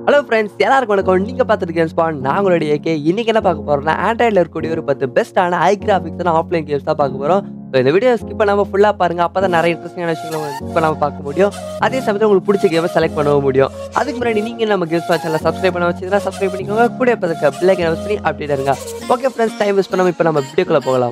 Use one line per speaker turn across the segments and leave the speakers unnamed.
hello friends எல்லாருக்கும் வணக்கம் நீங்கள் பார்த்துருக்கேன் ஸ்பான் நாங்களுடைய ஏகே இன்னைக்கு என்ன பார்க்க போறோம்னா ஆண்ட்ராய்டில் இருக்கக்கூடிய ஒரு பத்து பெஸ்ட்டான ஐ கிராஃபிக்ஸ் ஆஃப்லைன் கேம்ஸ் தான் பார்க்க போகிறோம் ஸோ இந்த வீடியோ ஸ்கிப் பண்ணாமல் ஃபுல்லாக பாருங்க அப்போ தான் நிறைய இன்ட்ரெஸ்டிங்கான விஷயங்களை ஸ்கிப் பண்ணாமல் பார்க்க முடியும் அதே சமயத்தில் உங்களுக்கு பிடிச்ச கேமை செலக்ட் பண்ணவும் முடியும் அதுக்கு முன்னாடி நீங்கள் நம்ம கேம்ஸ் சேனல் சப்ஸ்கிரைப் பண்ண வச்சுருந்தா சப்ஸ்கிரைப் பண்ணிக்கோங்க கூட இப்போ பிள்ளைங்க வச்சு அப்டேட் இருங்க ஓகே ஃப்ரெண்ட்ஸ் டைம் வேஸ்ட் பண்ணாமல் இப்போ நம்ம வீடியோக்குள்ளே போகலாம்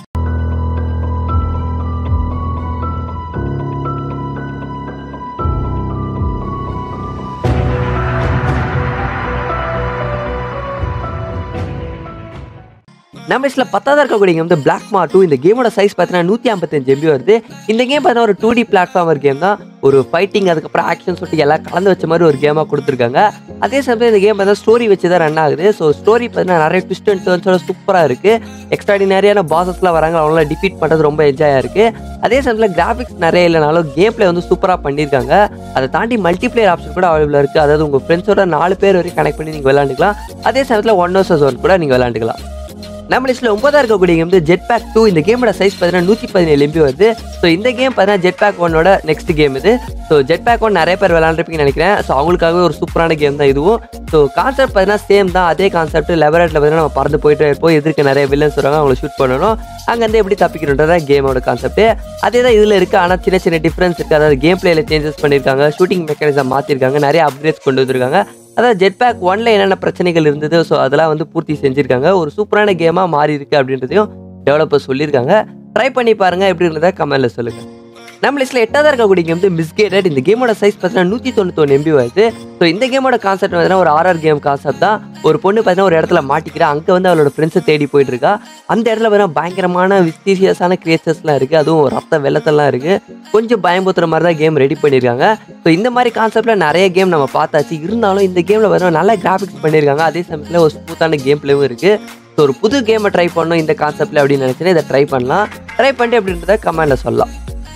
நம்ம லிஸ்ட்டில் பத்தாவது இருக்கக்கூடிய game வந்து பிளாக் மா டூ இந்த கேமோட சைஸ் பார்த்தீங்கன்னா நூற்றி ஐம்பத்தஞ்சு எம்பி வருது இந்த கேம் பார்த்தீங்கன்னா ஒரு டூ டி பிளாட்ஃபார்மர் கேம் தான் ஒரு ஃபைட்டிங் அதுக்கப்புறம் ஆக்ஷன் சொல்லிட்டு எல்லாம் கலந்து வச்ச மாதிரி ஒரு கேமாக கொடுத்துருக்காங்க அதே சமயம் இந்த கேம் பார்த்தா ஸ்டோரி வச்சு தான் ரன் ஆகுது ஸோ ஸ்டோரி பார்த்தீங்கன்னா நிறைய ட்விஸ்ட் அண்ட் டர்ன்ஸோட சூப்பராக இருக்குது எக்ஸ்ட்ராடினரியான பாசஸ்லாம் வராங்க அவங்களாம் டிஃபீட் பண்ணுறது ரொம்ப என்ஜாயாக இருக்குது அதே சமயத்தில் கிராஃபிக்ஸ் நிறைய இல்லைனாலும் கேம் பிளே வந்து சூப்பராக பண்ணியிருக்காங்க அதை தாண்டி மல்டிப்ளேயர் ஆப்ஷன் கூட அவைலபிளாக இருக்குது அதாவது உங்கள் ஃப்ரெண்ட்ஸோட நாலு பேர் வரைக்கும் கனெக்ட் பண்ணி நீங்கள் விளாண்டுக்கலாம் அதே சமயத்தில் ஒன் வர்சஸ் ஒன் கூட நீங்கள் விளாண்டுக்கலாம் நம்ம லிஸ்ட்டில் ஒன்பதா இருக்கக்கூடிய கேம் வந்து ஜெட் பேக் டூ இந்த கேமோட சைஸ் பார்த்தீங்கன்னா நூற்றி பதினேழு எம்பி வருது ஸோ இந்த கேம் பார்த்தீங்கன்னா ஜெட் பேக் ஒன்னோட நெக்ஸ்ட் கேம் இது ஸோ ஜெட் பேக் ஒன் நிறைய பேர் விளாண்டுருப்பீங்கன்னு நினைக்கிறேன் ஸோ அவங்களுக்காகவே ஒரு சூப்பரான கேம் தான் இதுவும் ஸோ கான்செப்ட் பார்த்தீங்கன்னா சேம் தான் அதே கான்செப்ட் லெபரேட்டில் பார்த்தீங்கன்னா நம்ம பறந்து போயிட்டு இருப்போம் எதிர்க்க நிறைய வில்லன்ஸ் வருவாங்க அவங்களை ஷூட் பண்ணணும் அங்கேருந்து எப்படி தப்பிக்கணுன்றதா கேமோட கான்செப்ட் அதே தான் இதில் இருக்குது ஆனால் சின்ன சின்ன டிஃப்ரென்ஸ் இருக்குது அதாவது கேம் பிளேயில் சேஞ்சஸ் பண்ணியிருக்காங்க ஷூட்டிங் மெக்கானிசம் மாற்றிருக்காங்க நிறைய அப்கிரேட்ஸ் கொண்டு வந்திருக்காங்க அதாவது ஜெட் பேக் ஒன்ல என்னென்ன பிரச்சனைகள் இருந்தது ஸோ அதெல்லாம் வந்து பூர்த்தி செஞ்சிருக்காங்க ஒரு சூப்பரான கேமாக மாறி இருக்கு அப்படின்றதையும் டெவலப்பர் சொல்லியிருக்காங்க ட்ரை பண்ணி பாருங்க எப்படி இருந்ததா கமெண்ட்ல சொல்லுங்க நம்ம லிஸ்ட்ல எட்டாவது இருக்கக்கூடிய கேம் வந்து மிஸ்கேட்டட் இந்த கேமோட சைஸ் பார்த்தீங்கன்னா நூற்றி தொண்ணூத்தொன்று எம்பி வருது ஸோ இந்த கேமோட கான்செப்ட் பார்த்தீங்கன்னா ஒரு ஆர்ஆர் கேம் கான்செப்ட் தான் ஒரு பொண்ணு பார்த்தீங்கன்னா ஒரு இடத்துல மாட்டிக்கிறா அங்கே வந்து அவளோட ஃப்ரெண்ட்ஸை தேடி போயிட்டு இருக்கா அந்த இடத்துல பார்த்தீங்கன்னா பயங்கரமான விஸ்டீசியஸான கிரியேச்சர்ஸ்லாம் இருக்குது அதுவும் ரத்த வெள்ளத்தெல்லாம் இருக்குது கொஞ்சம் பயம்புத்துற மாதிரி தான் கேம் ரெடி பண்ணியிருக்காங்க ஸோ இந்த மாதிரி கான்செப்டில் நிறைய கேம் நம்ம பார்த்தாச்சு இருந்தாலும் இந்த கேமில் பார்த்தீங்கன்னா நல்ல கிராஃபிக்ஸ் பண்ணியிருக்காங்க அதே சமயத்தில் ஒரு ஸ்மூத்தான கேம் பிளேவும் இருக்குது ஸோ ஒரு புது கேமை ட்ரை பண்ணணும் இந்த கான்செப்டில் அப்படின்னு நினச்சினா இதை ட்ரை பண்ணலாம் ட்ரை பண்ணிட்டு அப்படின்றத கமெண்டில் சொல்லலாம்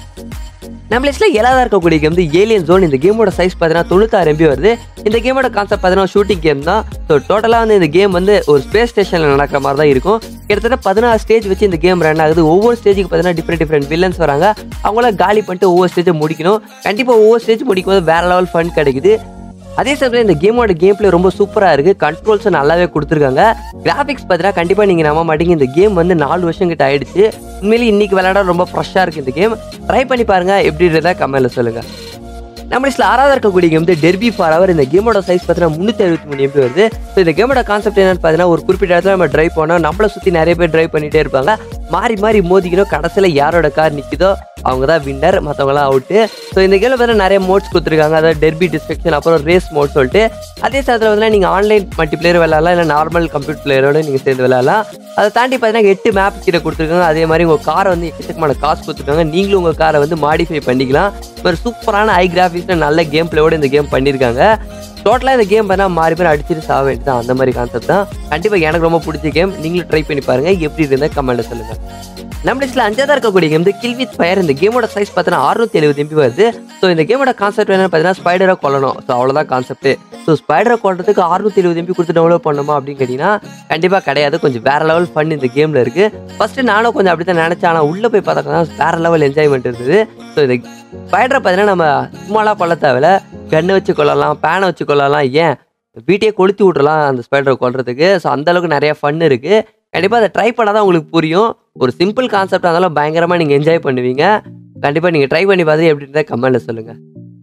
நம்ம லிஸ்ட்டில் ஏழாவது இருக்கக்கூடிய கேம் வந்து ஏலியன் ஜோன் இந்த கேமோட சைஸ் பார்த்தீங்கன்னா தொண்ணூத்தாறு எம்பி வருது இந்த கேமோட கான்செப்ட் பார்த்தீங்கன்னா ஷூட்டிங் கேம் தான் ஸோ டோட்டலாக வந்து இந்த கேம் வந்து ஒரு ஸ்பேஸ் ஸ்டேஷனில் நடக்கிற மாதிரி தான் இருக்கும் கிட்டத்தட்ட பதினாறு ஸ்டேஜ் வச்சு இந்த கேம் ரன் ஆகுது ஒவ்வொரு ஸ்டேஜுக்கு பார்த்தீங்கன்னா டிஃப்ரெண்ட் டிஃப்ரெண்ட் வில்லன்ஸ் வராங்க அவங்கள காலி பண்ணிட்டு ஒவ்வொரு ஸ்டேஜை முடிக்கணும் கண்டிப்பாக ஒவ்வொரு ஸ்டேஜ் முடிக்கும் போது வேற லெவல் ஃபன் கிடைக்குது அதே சமயத்தில் இந்த கேமோட கேம் பிளே ரொம்ப சூப்பராக இருக்குது கண்ட்ரோல்ஸும் நல்லாவே கொடுத்துருக்காங்க கிராஃபிக்ஸ் பார்த்தீங்கன்னா கண்டிப்பாக நீங்கள் நம்ப மாட்டீங்க இந்த கேம் வந்து நாலு வருஷம் கிட்ட ஆயிடுச்சு உண்மையிலேயே இன்னைக்கு விளையாட ரொம்ப ஃப்ரெஷ்ஷாக இருக்குது இந்த கேம் ட்ரை பண்ணி பாருங்கள் எப்படி இருந்தா கமெண்ட்டில் சொல்லுங்கள் நம்ம லிஸ்ட்டில் ஆறாவது இருக்கக்கூடிய கேம் வந்து டெர்பி ஃபார் அவர் இந்த கேமோட சைஸ் பார்த்தீங்கன்னா முந்நூற்றி அறுபத்தி மூணு எம்பி வருது ஸோ இந்த கேமோட கான்செப்ட் என்னன்னு பார்த்தீங்கன்னா ஒரு குறிப்பிட்ட இடத்துல நம்ம ட்ரைவ் பண்ணோம் நம்மளை சுற்றி நிறைய பேர் ட்ரைவ் பண்ணிகிட்டே இருப்பாங்க மாறி மாறி மோதிக்கணும் கடைசியில் யாரோட கார் நிற்குதோ அவங்க தான் வின்னர் மற்றவங்களாம் அவுட்டு ஸோ இந்த கேமில் பார்த்தீங்கன்னா நிறைய மோட்ஸ் கொடுத்துருக்காங்க அதாவது டெர்பி டிஸ்ட்ரக்ஷன் அப்புறம் ரேஸ் மோட் சொல்லிட்டு அதே சமயத்தில் வந்து நீங்கள் ஆன்லைன் மல்டி பிளேயர் விளையாடலாம் இல்லை நார்மல் கம்ப்யூட்டர் பிளேயரோட நீங்கள் சேர்ந்து விளையாடலாம் அதை தாண்டி பார்த்தீங்கன்னா எட்டு மேப் கிட்ட கொடுத்துருக்காங்க அதே மாதிரி உங்கள் காரை வந்து எக்கச்சக்கமான காசு கொடுத்துருக்காங்க நீங்களும் உங்கள் காரை வந்து மாடிஃபை பண்ணிக்கலாம் ஒரு சூப்பரான ஐ கிராஃபிக்ஸ் நல்ல கேம் பிளேயோட இந்த கேம் பண்ணியிருக்காங்க டோட்டலாக இந்த கேம் பண்ணால் மாறி பேர் அடிச்சுட்டு சாக வேண்டியது தான் அந்த மாதிரி கான்செப்ட் தான் கண்டிப்பாக எனக்கு ரொம்ப பிடிச்ச கேம் நீங்களும் ட்ரை பண்ணி பாருங்கள் எப்படி இருந்தால் கமெண்ட்டில் சொல்லுங்கள் நம்ம லிஸ்ட்டில் அஞ்சாவது இருக்கக்கூடிய கேம் வந்து கில் வித் ஃபயர் இந்த கேமோட சைஸ் பார்த்தீங்கன்னா அறுநூத்தி எழுபது எம்பி வருது ஸோ இந்த கேமோட கான்செப்ட் என்னன்னு பார்த்தீங்கன்னா ஸ்பைடரை கொல்லணும் ஸோ அவ்வளோதான் கான்செப்ட் ஸோ ஸ்பைடரை கொல்றதுக்கு அறுநூத்தி எழுபது எம்பி கொடுத்து டவுன்லோட் பண்ணுமா அப்படின்னு கேட்டிங்கன்னா கண்டிப்பாக கிடையாது கொஞ்சம் வேற லெவல் ஃபன் இந்த கேமில் இருக்குது ஃபஸ்ட்டு நானும் கொஞ்சம் அப்படி தான் நினச்சேன் ஆனால் உள்ளே போய் பார்த்தா வேற லெவல் என்ஜாய்மெண்ட் இருந்தது ஸோ இந்த ஸ்பைடரை பார்த்தீங்கன்னா நம்ம சும்மாலாம் கொல்ல தேவையில்ல கண்ணை வச்சு கொள்ளலாம் பேனை வச்சு கொள்ளலாம் ஏன் வீட்டையே கொளுத்தி விட்றலாம் அந்த ஸ்பைடரை கொல்றதுக்கு ஸோ அந்தளவுக்கு நிறைய ஃபன் இருக்குது கண்டிப்பாக அதை ட்ரை பண்ணால் தான் உங்களுக்கு புரியும் ஒரு சிம்பிள் கான்செப்டாக இருந்தாலும் பயங்கரமாக நீங்கள் என்ஜாய் பண்ணுவீங்க கண்டிப்பாக நீங்கள் ட்ரை பண்ணி பார்த்து எப்படி இருந்தால் கமெண்ட்டில் சொல்லுங்கள்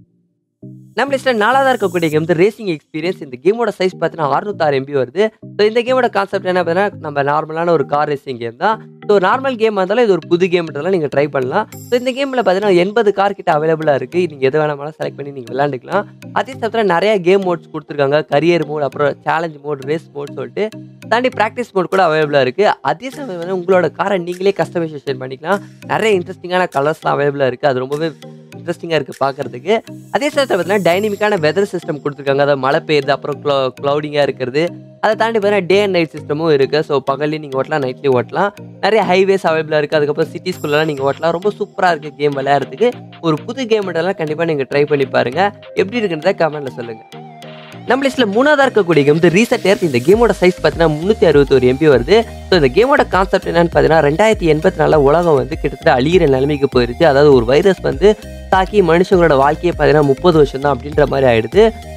நம்ம லிஸ்ட்டில் நாலாவதாக இருக்கக்கூடிய கேம் வந்து ரேசிங் எக்ஸ்பீரியன்ஸ் இந்த கேமோட சைஸ் பார்த்தீங்கன்னா அறுநூத்தாறு எம்பி வருது ஸோ இந்த கேமோட கான்செப்ட் என்ன பார்த்தீங்கன்னா நம்ம நார்மலான ஒரு கார் ரேசிங் கேம் தான் ஸோ நார்மல் கேம் இருந்தாலும் இது ஒரு புது கேம்ன்றதால நீங்கள் ட்ரை பண்ணலாம் ஸோ இந்த கேமில் பார்த்தீங்கன்னா எண்பது கார் கிட்ட அவைலபிளாக இருக்குது நீங்கள் எது வேணாலும் செலக்ட் பண்ணி நீங்கள் விளாண்டுக்கலாம் அதே சமயத்தில் நிறைய கேம் மோட்ஸ் கொடுத்துருக்காங்க கரியர் மோட் அப்புறம் சேலஞ்ச் மோட் ரேஸ் மோட் சொல்லிட்டு தாண்டி ப்ராக்டிஸ் மோட் கூட அவைலபிளாக இருக்குது அதே சமயம் வந்து உங்களோட காரை நீங்களே கஸ்டமைசேஷன் பண்ணிக்கலாம் நிறைய இன்ட்ரெஸ்டிங்கான கலர்ஸ்லாம் அவைலபிளாக இருக்குது அது ரொம்பவே இன்ட்ரெஸ்டிங்காக இருக்குது பார்க்குறதுக்கு அதே சமயத்தில் பார்த்தீங்கன்னா டைனமிக்கான வெதர் சிஸ்டம் கொடுத்துருக்காங்க அதாவது மழை பெய்யுது அப்புறம் க்ளோ க்ளவுடிங்காக இருக்கிறது அதை தாண்டி பார்த்தீங்கன்னா டே அண்ட் நைட் சிஸ்டமும் இருக்குது ஸோ பகல்லையும் நீங்கள் ஓட்டலாம் நைட்லேயும் ஓட்டலாம் நிறைய ஹைவேஸ் அவைலபிளாக இருக்குது அதுக்கப்புறம் சிட்டிஸ்குள்ளலாம் நீங்கள் ஓட்டலாம் ரொம்ப சூப்பராக இருக்குது கேம் விளையாடுறதுக்கு ஒரு புது கேம் கண்டிப்பாக நீங்கள் ட்ரை பண்ணி பாருங்கள் எப்படி இருக்குன்றத கமெண்ட்டில் சொல்லுங்கள் நம்ம லிஸ்ட்டில் மூணாவதாக இருக்கக்கூடிய கேம் வந்து ரீசெட் ஏர்த் இந்த கேமோட சைஸ் பார்த்தீங்கன்னா முந்நூற்றி அறுபத்தோரு எம்பி வருது ஸோ இந்த கேமோட கான்செப்ட் என்னன்னு பார்த்தீங்கன்னா ரெண்டாயிரத்தி எண்பத்தி நாலில் உலகம் வந்து கிட்டத்தட்ட அழியிற நிலைமைக்கு போயிருச்சு அதாவது ஒரு வைரஸ் வந்து தாக்கி மனுஷங்களோட வாழ்க்கையை பார்த்தீங்கன்னா முப்பது வருஷம் தான் அப்படின்ற மாதிரி ஆயிடுது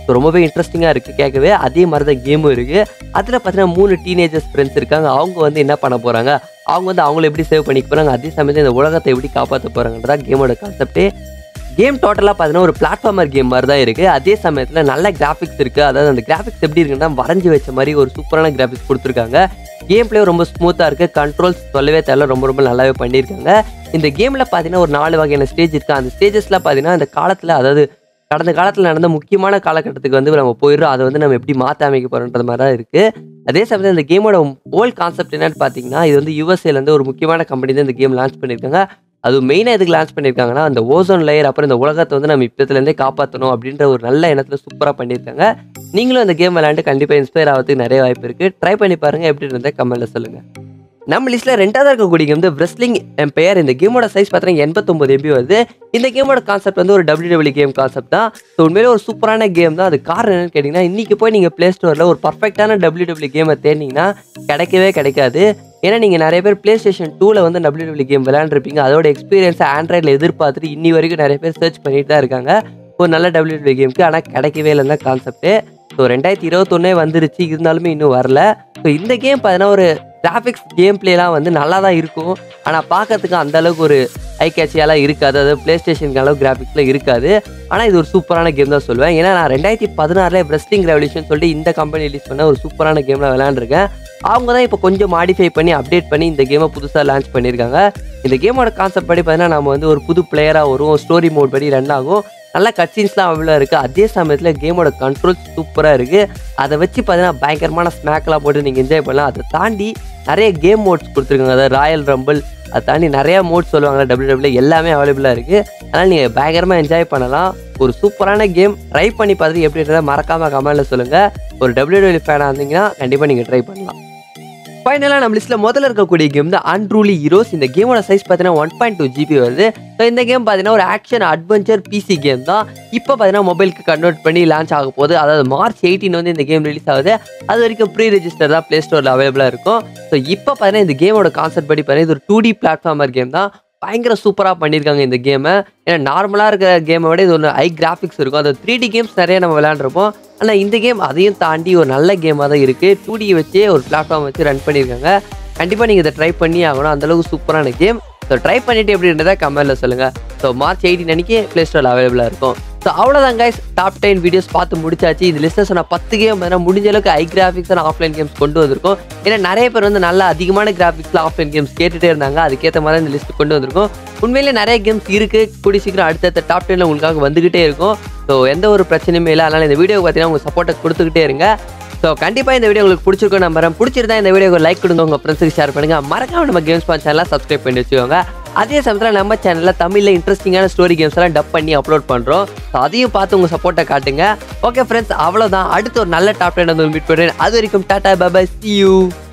ஸோ ரொம்பவே இன்ட்ரெஸ்டிங்காக இருக்குது கேட்கவே அதே மாதிரி தான் கேமும் இருக்குது அதில் பார்த்தீங்கன்னா மூணு டீனேஜர்ஸ் ஃப்ரெண்ட்ஸ் இருக்காங்க அவங்க வந்து என்ன பண்ண போகிறாங்க அவங்க வந்து அவங்கள எப்படி சேவ் பண்ணிக்க போகிறாங்க அதே சமயத்தில் இந்த உலகத்தை எப்படி காப்பாற்ற போகிறாங்கன்றதா கேமோட கான்செப்டே கேம் டோட்டலாக பார்த்தீங்கன்னா ஒரு பிளாட்ஃபார்மர் கேம் மாதிரி தான் இருக்குது அதே சமயத்தில் நல்ல கிராஃபிக்ஸ் இருக்குது அதாவது அந்த கிராஃபிக்ஸ் எப்படி இருக்குன்னா வரைஞ்சி வச்ச மாதிரி ஒரு சூப்பரான கிராஃபிக்ஸ் கொடுத்துருக்காங்க கேம் பிளே ரொம்ப ஸ்மூத்தாக இருக்குது கண்ட்ரோல்ஸ் சொல்லவே தேவை ரொம்ப ரொம்ப நல்லாவே பண்ணியிருக்காங்க இந்த கேமில் பார்த்தீங்கன்னா ஒரு நாலு வகையான ஸ்டேஜ் இருக்குது அந்த ஸ்டேஜஸ்லாம் பார்த்தீங்கன்னா இந்த காலத்தில் அதாவது கடந்த காலத்தில் நடந்த முக்கியமான காலகட்டத்துக்கு வந்து நம்ம போயிடுறோம் அதை வந்து நம்ம எப்படி மாற்ற அமைக்க போகிறோன்ற மாதிரி தான் இருக்குது அதே சமயத்தில் இந்த கேமோட ஓல் கான்செப்ட் என்னன்னு பார்த்தீங்கன்னா இது வந்து யூஎஸ்ஏலேருந்து ஒரு முக்கியமான கம்பெனி தான் இந்த கேம் லான்ச் பண்ணியிருக்காங்க அது மெயினாக எதுக்கு லான்ச் பண்ணியிருக்காங்கன்னா அந்த ஓசோன் லேயர் அப்புறம் இந்த உலகத்தை வந்து நம்ம இப்பத்துலேருந்தே காப்பாற்றணும் அப்படின்ற ஒரு நல்ல எண்ணத்தில் சூப்பராக பண்ணியிருக்காங்க நீங்களும் இந்த கேம் விளையாண்டு கண்டிப்பாக இன்ஸ்பயர் ஆகிறதுக்கு நிறைய வாய்ப்பு இருக்குது ட்ரை பண்ணி பாருங்கள் எப்படி இருந்தால் கமெண்ட்டில் சொல்லுங்கள் நம்ம லிஸ்ட்டில் ரெண்டாவது இருக்கக்கூடிய game வந்து wrestling எம்பையர் இந்த கேமோட சைஸ் பார்த்தீங்கன்னா எண்பத்தொம்பது எம்பி வருது இந்த கேமோட கான்செப்ட் வந்து ஒரு டபிள்யூ டபிள்யூ கேம் கான்செப்ட் தான் ஸோ உண்மையிலே ஒரு சூப்பரான கேம் தான் அது காரணம் என்னன்னு கேட்டிங்கன்னா இன்றைக்கி போய் நீங்கள் ப்ளே ஸ்டோரில் ஒரு பர்ஃபெக்டான டபிள்யூ டபிள்யூ கேமை தேடினீங்கன்னா கிடைக்கவே கிடைக்காது ஏன்னா நீங்கள் நிறைய பேர் ப்ளே ஸ்டேஷன் டூவில் வந்து டபிள்யூ டபிள்யூ கேம் விளையாண்டுருப்பீங்க அதோட எக்ஸ்பீரியன்ஸை ஆண்ட்ராய்டில் எதிர்பார்த்துட்டு இன்னி வரைக்கும் நிறைய பேர் சர்ச் பண்ணிட்டு தான் இருக்காங்க ஒரு நல்ல டபிள்யூ டபிள்யூ கேமுக்கு ஆனால் கிடைக்கவே இல்லைன்னு தான் கான்செப்ட்டு ஸோ ரெண்டாயிரத்தி இருபத்தொன்னே வந்துருச்சு இருந்தாலுமே இன்னும் வரல ஸோ இந்த கேம் பார்த்தீங்கன்னா ஒரு கிராஃபிக்ஸ் கேம் பிளேலாம் வந்து நல்லா தான் இருக்கும் ஆனால் பார்க்கறதுக்கு அந்த அளவுக்கு ஒரு ஐ கேட்சியாலாம் இருக்காது அதாவது ப்ளே ஸ்டேஷனுக்கு அளவு கிராஃபிக்ஸில் இருக்காது ஆனால் இது ஒரு சூப்பரான கேம் தான் சொல்லுவேன் ஏன்னா நான் ரெண்டாயிரத்தி பதினாறில் ரெஸ்லிங் ரெவல்யூஷன் சொல்லிட்டு இந்த கம்பெனி ரிலீஸ் பண்ண ஒரு சூப்பரான கேமில் விளையாண்டுருக்கேன் அவங்க தான் இப்போ கொஞ்சம் மாடிஃபை பண்ணி அப்டேட் பண்ணி இந்த கேமை புதுசாக லான்ச் பண்ணியிருக்காங்க இந்த கேமோட கான்செப்ட் படி பார்த்தீங்கன்னா நம்ம வந்து ஒரு புது பிளேயராக வரும் ஸ்டோரி மோட் படி ரன் ஆகும் நல்ல கட்சின்ஸ்லாம் அவ்வளோ இருக்குது அதே சமயத்தில் கேமோட கண்ட்ரோல் சூப்பராக இருக்குது அதை வச்சு பார்த்தீங்கன்னா பயங்கரமான ஸ்நாக்லாம் போட்டு நீங்கள் என்ஜாய் பண்ணலாம் அதை தாண்டி நிறைய கேம் மோட்ஸ் கொடுத்துருக்காங்க அதாவது ராயல் ரம்பிள் அதை தாண்டி நிறைய மோட்ஸ் சொல்லுவாங்க டபிள்யூ டபிள்யூ எல்லாமே அவைலபிளாக இருக்குது அதனால் நீங்கள் பயங்கரமாக என்ஜாய் பண்ணலாம் ஒரு சூப்பரான கேம் ட்ரை பண்ணி பார்த்துட்டு எப்படி இருந்தால் மறக்காமல் கமெண்ட்டில் சொல்லுங்கள் ஒரு டபிள்யூ டபிள்யூ ஃபேனாக இருந்தீங்கன்னா கண்டிப்பாக நீங்கள் ட்ரை பண்ணலாம் ஃபைனலாக நம்ம லிஸ்ட்டில் முதல்ல இருக்கக்கூடிய கேம் தான் அன்ட்ரூலி ஹீரோஸ் இந்த கேமோட சைஸ் பார்த்தீங்கன்னா ஒன் பாயிண்ட் டூ ஜிபி வருது ஸோ இந்த கேம் பார்த்தீங்கன்னா ஒரு ஆக்ஷன் அட்வென்ச்சர் பிசி கேம் தான் இப்போ பார்த்தீங்கன்னா மொபைலுக்கு கன்வெர்ட் பண்ணி லான்ச் ஆக போகுது அதாவது மார்ச் எயிட்டீன் வந்து இந்த கேம் ரிலீஸ் ஆகுது அது வரைக்கும் ப்ரீ ரெஜிஸ்டர் தான் ப்ளே ஸ்டோரில் அவைலபிளாக இருக்கும் ஸோ இப்போ பார்த்தீங்கன்னா இந்த கேமோட கான்செப்ட் படி பார்த்தீங்கன்னா இது ஒரு டூ டி பிளாட்ஃபார்மர் கேம் தான் பயங்கர சூப்பராக பண்ணியிருக்காங்க இந்த கேமை ஏன்னா நார்மலாக இருக்கிற கேமை விட இது ஒரு ஹை கிராஃபிக்ஸ் இருக்கும் அது த்ரீ டி கேம்ஸ் நிறைய நம்ம விளையாண்டுருப்போம் ஆனால் இந்த கேம் அதையும் தாண்டி ஒரு நல்ல கேமாக தான் இருக்குது டூ டி வச்சே ஒரு பிளாட்ஃபார்ம் வச்சு ரன் பண்ணியிருக்காங்க கண்டிப்பாக நீங்கள் இதை ட்ரை பண்ணி ஆகணும் அந்தளவுக்கு சூப்பரான கேம் ஸோ ட்ரை பண்ணிட்டு எப்படி இருந்ததா கமெண்ட்டில் சொல்லுங்கள் ஸோ மார்ச் எயிட்டீன் அன்னைக்கு ப்ளே ஸ்டோரில் அவைலபிளாக இருக்கும் ஸோ அவ்வளோதான் கைஸ் டாப் டென் வீடியோஸ் பார்த்து முடிச்சாச்சு இந்த லிஸ்ட்டில் சொன்ன பத்து கேம் வேணால் முடிஞ்ச அளவுக்கு ஹை கிராஃபிக்ஸான ஆஃப்லைன் கேம்ஸ் கொண்டு வந்திருக்கோம் ஏன்னா நிறைய பேர் வந்து நல்ல அதிகமான கிராஃபிக்ஸில் ஆஃப்லைன் கேம்ஸ் கேட்டுகிட்டே இருந்தாங்க அதுக்கேற்ற மாதிரி இந்த லிஸ்ட் கொண்டு வந்திருக்கோம் உண்மையிலே நிறைய கேம்ஸ் இருக்குது கூடி சீக்கிரம் அடுத்தடுத்த டாப் டென்னில் உங்களுக்காக வந்துக்கிட்டே இருக்கும் ஸோ எந்த ஒரு பிரச்சனையுமே இல்லை அதனால் இந்த வீடியோ பார்த்தீங்கன்னா உங்கள் சப்போர்ட்டை கொடுத்துக்கிட்டே இருங்க ஸோ கண்டிப்பாக இந்த வீடியோ உங்களுக்கு பிடிச்சிருக்கும் நம்புறேன் பிடிச்சிருந்தா இந்த வீடியோக்கு லைக் கொடுங்க உங்கள் ஃப்ரெண்ட்ஸுக்கு ஷேர் பண்ணுங்கள் மறக்காம நம்ம கேம்ஸ் பான் சேனலாக சப்ஸ்கிரைப் பண்ணி வச்சுக்கோங்க அதே சமயத்தில் நம்ம சேனலில் தமிழில் இன்ட்ரெஸ்டிங்கான ஸ்டோரி கேம்ஸ் எல்லாம் டப் பண்ணி அப்லோட் பண்ணுறோம் ஸோ அதையும் பார்த்து உங்கள் சப்போர்ட்டை காட்டுங்க ஓகே ஃப்ரெண்ட்ஸ் அவ்வளோதான் அடுத்து ஒரு நல்ல டாப் டென் வந்து மீட் பண்ணுறேன் அது வரைக்கும் டாடா பாபாய் சி யூ